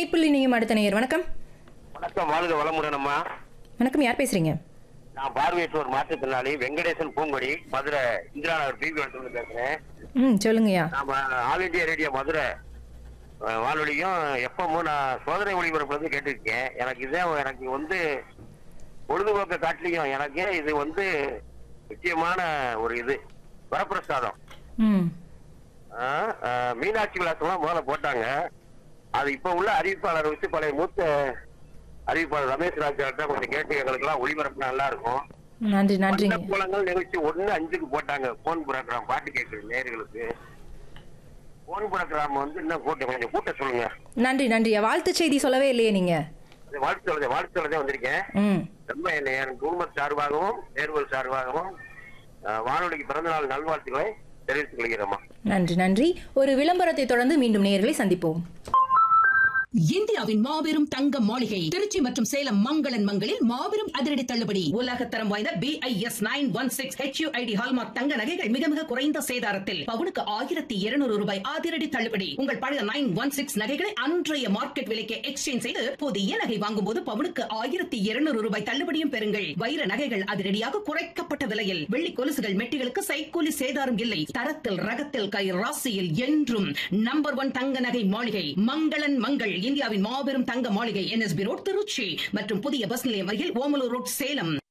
இணைப்பில் இணையும் அடுத்த நேயர் வணக்கம் வணக்கம் வாழ்க வளமுடன் அம்மா வணக்கம் யார் பேசுறீங்க நான் பார்வையற்றோர் மாற்றுத்திறனாளி வெங்கடேசன் பூங்கொடி மதுரை இந்திரா நகர் பிபி இடத்துல பேசுறேன் ம் சொல்லுங்கய்யா நாம ஆல் இந்தியா ரேடியோ மதுரை அஹ், வானொலியும் எப்பவும் நான் சோதனை ஒளிபரப்புல இருந்து கேட்டிருக்கேன் எனக்கு இதே எனக்கு வந்து பொழுதுபோக்க காட்டிலையும் எனக்கு இது வந்து முக்கியமான ஒரு இது வரப்பிரசாதம் ம் ஆஹ், ஆஹ், மீனாட்சி விலாசம்லாம் முதல்ல போட்டாங்க அது இப்ப உள்ள அறிவிப்பாளர் வச்சு பழைய மூத்த அறிவிப்பாளர் ரமேஷ் ராஜா கொஞ்சம் கேட்டு எங்களுக்கெல்லாம் ஒளிபரப்பு நல்லா இருக்கும் நன்றி நன்றிங்க குளங்கள் நிகழ்ச்சி ஒண்ணு அஞ்சுக்கு போட்டாங்க போன் புரோகிராம் பாட்டு கேட்கிற நேயர்களுக்கு போன் புரோகிராம் வந்து இன்னும் கூட்டம் கொஞ்சம் கூட்ட சொல்லுங்க நன்றி நன்றியா வாழ்த்து செய்தி சொல்லவே இல்லையே நீங்க அது வாழ்த்து சொல்லுங்க வாழ்த்து சொல்லதே வந்திருக்கேன் ம் ரொம்ப என்னை என் குடும்பத் சார்பாகவும் தேர்வுகள் சார்பாகவும் ஆஹ், வானொலிக்கு பிறந்த நாள் நல்வாழ்த்துக்களை தெரிவித்துக் கொள்கிறோமா நன்றி நன்றி ஒரு விளம்பரத்தை தொடர்ந்து மீண்டும் நேயர்களை சந்திப்போம் இந்தியாவின் மாபெரும் தங்க மாளிகை திருச்சி மற்றும் சேலம் மங்களன் மங்களில் மாபெரும் அதிரடி தள்ளுபடி உலகத்தரம் வாய்ந்த B I S nine one six HUID hallmark தங்க நகைகள் மிக மிக குறைந்த சேதாரத்தில் பவுனுக்கு ஆயிரத்தி இருநூறு ரூபாய் அதிரடி தள்ளுபடி உங்கள் பழைய நைன் ஒன் சிக்ஸ் நகைகளை அன்றைய மார்க்கெட் விலைக்கு எக்ஸ்சேஞ்ச் செய்து புதிய நகை வாங்கும் போது பவுனுக்கு ஆயிரத்தி இருநூறு ரூபாய் தள்ளுபடியும் பெறுங்கள் வைர நகைகள் அதிரடியாக குறைக்கப்பட்ட விலையில் வெள்ளி கொலுசுகள் மெட்டிகளுக்கு சைக்கூலி சேதாரம் இல்லை தரத்தில் ரகத்தில் கை ராசியில் என்றும் நம்பர் ஒன் தங்க நகை மாளிகை மங்களன் மங்கள் இந்தியாவின் மாபெரும் தங்க மாளிகை என்எஸ்பி ரோட் திருச்சி மற்றும் புதிய பஸ் நிலையம் அருகில் ஓமலூர் ரோட் சேலம்